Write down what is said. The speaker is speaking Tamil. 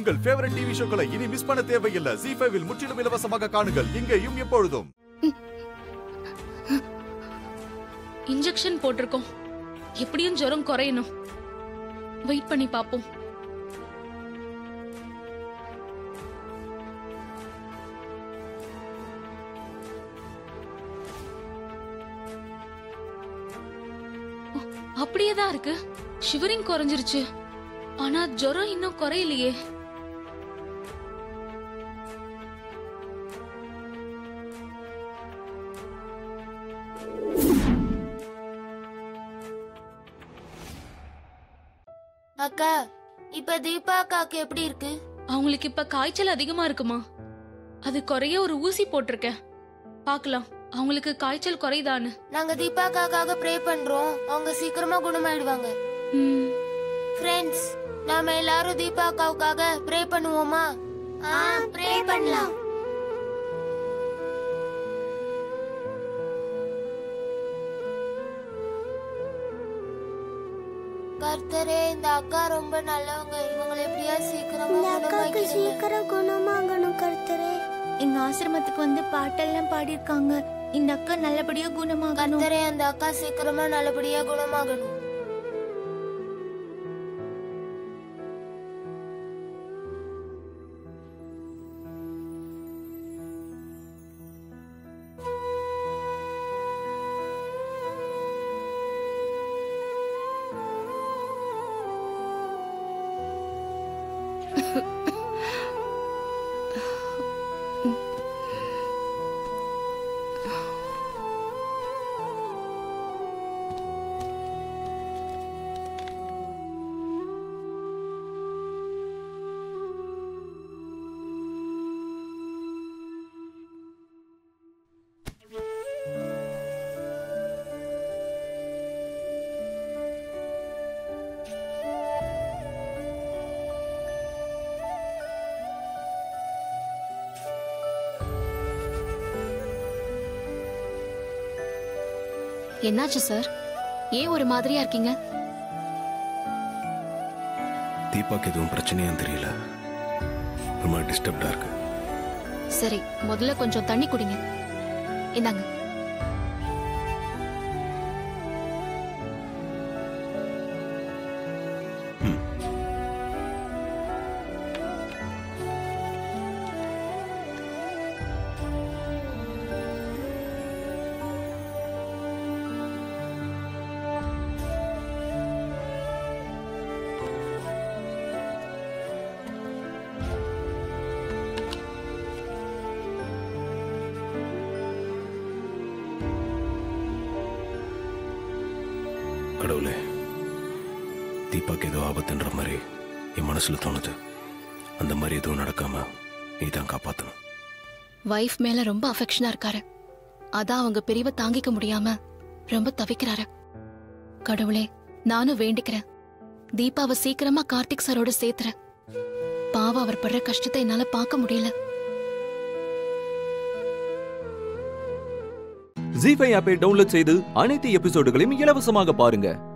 உங்கள் ஃபேவரட் டிவி ஷோக்களை இனி மிஸ் பண்ண தேவையில்லை ஜி ஃபைவில் முற்றிலும் இலவசமாக காணுங்கள் இங்கேயும் எப்பொழுதும் இன்ஜெக்ஷன் போட்டிருக்கோம் எப்படியும் ஜுரம் குறையணும் வெயிட் பண்ணி பாப்போம் ஓ, அப்படியே தான் இருக்கு ஷிவரிங் குறைஞ்சிருச்சு ஆனா ஜுரம் இன்னும் குறையலையே அக்கா இப்ப தீபா அக்காக்கு எப்படி இருக்கு அவங்களுக்கு இப்ப காய்ச்சல் அதிகமா இருக்குமா அது குறைய ஒரு ஊசி போட்டிருக்கேன் பார்க்கலாம் அவங்களுக்கு காய்ச்சல் குறையுதான்னு நாங்க தீபா அக்காக்காக ப்ரே பண்றோம் அவங்க சீக்கிரமா குணமாயிடுவாங்க ம், ஃப்ரெண்ட்ஸ் நாம எல்லாரும் தீபா அக்காவுக்காக ப்ரே பண்ணுவோமா ஆ ப்ரே பண்ணலாம் கர்த்தரே இந்த அக்கா ரொம்ப நல்லவங்க இவங்களை எப்படியா சீக்கிரமா இந்த அக்காவுக்கு குணமாக்கிடுங்க சீக்கிரம் குணமாகணும் கர்த்தரே எங்க ஆசிரமத்துக்கு வந்து பாட்டெல்லாம் பாடியிருக்காங்க இந்த அக்கா நல்லபடியா குணமாகணும் கர்த்தரே அந்த அக்கா சீக்கிரமா நல்லபடியா குணமாகணும் என்னாச்சு சார் ஏன் ஒரு மாதிரியா இருக்கீங்க தீபாக்கு எதுவும் பிரச்சனையான்னு தெரியல ரொம்ப டிஸ்டர்ப்டா இருக்கு சரி முதல்ல கொஞ்சம் தண்ணி குடிங்க இந்தாங்க கடவுளே தீபாக்கு ஏதோ ஆபத்துன்ற மாதிரி என் மனசுல தோணுது அந்த மாதிரி எதுவும் நடக்காம நீ தான் காப்பாத்தணும் வைஃப் மேல ரொம்ப அஃபெக்ஷனா இருக்காரு அதான் அவங்க பிரிவை தாங்கிக்க முடியாம ரொம்ப தவிக்கிறாரு கடவுளே நானும் வேண்டிக்கிறேன் தீபாவை சீக்கிரமா கார்த்திக் சாரோட சேர்த்துறேன் பாவம் அவர் படுற கஷ்டத்தை என்னால பார்க்க முடியல ஜி ஃபைவ் ஆப்பை டவுன்லோட் செய்து அனைத்து எபிசோடுகளையும் இலவசமாக பாருங்க